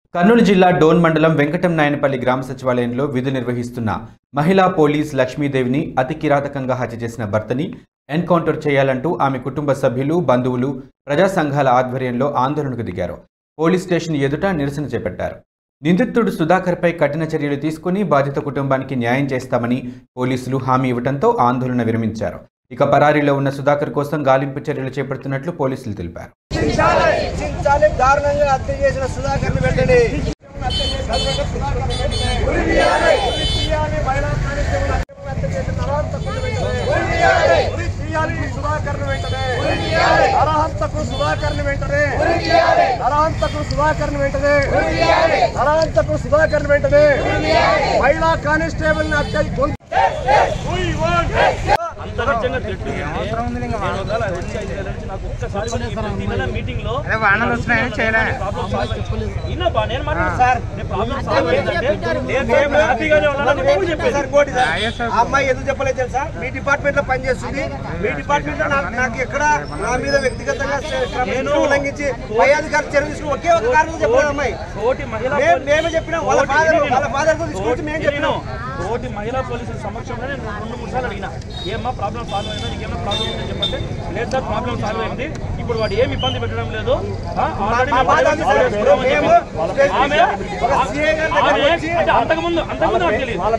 కర్నూలు జిల్లా డోన్ మండలం వెంకటం నాయనపల్లి గ్రామ సచివాలయంలో విధులు నిర్వహిస్తున్న మహిళా పోలీస్ లక్ష్మీదేవిని అతి కిరాతకంగా హత్య చేసిన భర్తని ఎన్కౌంటర్ చేయాలంటూ ఆమె కుటుంబ సభ్యులు బంధువులు ప్రజా సంఘాల ఆధ్వర్యంలో ఆందోళనకు దిగారు పోలీస్ స్టేషన్ ఎదుట నిరసన చేపట్టారు నిందితుడు సుధాకర్పై కఠిన చర్యలు తీసుకుని బాధిత కుటుంబానికి న్యాయం చేస్తామని పోలీసులు హామీ ఇవ్వడంతో ఆందోళన విరమించారు ఇక పరారీలో ఉన్న సుధాకర్ కోసం గాలింపు చర్యలు చేపడుతున్నట్లు పోలీసులు తెలిపారు శిక్షించాలి దారుణంగా హత్య చేసిన సుధాకర్ వెంటనే ఉరి తీయాలి. ఉరి తీయాలి. మహిళా కానిస్టేబుల్ హత్య చేసిన నరహంతకుడిని వెంటనే. ఉరి తీయాలి సుధాకర్ వెంటనే నరహంతకు సుధాకర్ వెంటనే నరహంతకు సుధాకర్ వెంటనే నరహంతకు సుధాకర్ వెంటనే మహిళా కానిస్టేబుల్ హత్య గొంతు అంతర్జంగా తిట్టు నేను ఒకవేళ వచ్చి ఐదు వేల నుంచి నాకు ఒక్కసారి కూడా ఈ ప్రతి నెల మీటింగ్ లో అదే వానలు వస్తున్నాయని చేయలే ప్రాబ్లమ్ సాల్వ్ ఇన్నా బా నేను మాట్లాడు సార్ నేను ప్రాబ్లమ్ సాల్వ్ అయిందంటే నేను హ్యాపీగానే ఉన్నానని ఎప్పుడు చెప్పేది సార్ కోటి సార్ ఆ అమ్మాయి ఎందుకు చెప్పలేదు తెలుసా మీ డిపార్ట్మెంట్ లో పనిచేస్తుంది మీ డిపార్ట్మెంట్ లో నాకు- నాకు ఎక్కడ నా మీద వ్యక్తిగతంగా నేను ఉల్లంఘించి పై అధికారులు చర్య తీసుకుని ఒకే ఒక కారణం చెప్పలేదు అమ్మాయి తోటి మహిళా మేము- మేమే చెప్పినాం వాళ్ళ తోటి- ఫాదర్ నేను- వాళ్ళ ఫాదర్ తో తీసుకొచ్చి మేము నేను చెప్పినాం తోటి మహిళా పోలీసుల సమక్షంలో నేను రెండు మూడు సార్లు అడిగిన ఏమ్మా ప్రాబ్లం సాల్వ్ అయిందా నీకు ఏమైనా ప్రాబ్లం ఉందని చెప్పంటే లేదు సార్ ప్రాబ్లం సాల్వ్ అయింది ఇప్పుడు వాడు ఏమి ఇబ్బంది పెట్టడం లేదు ఆ, ఆల్రెడీ మా మేము బాధ ఆల్రెడీ ఉంది సార్. సాల్వ్ చేసుకున్నామని మేము చెప్పి. స్టేషన్ ఆమె ఒక CA గారి దగ్గరికి ఆమె వచ్చి అంటే అంతకుముందు అంతకుముందు నాకు తెలియదు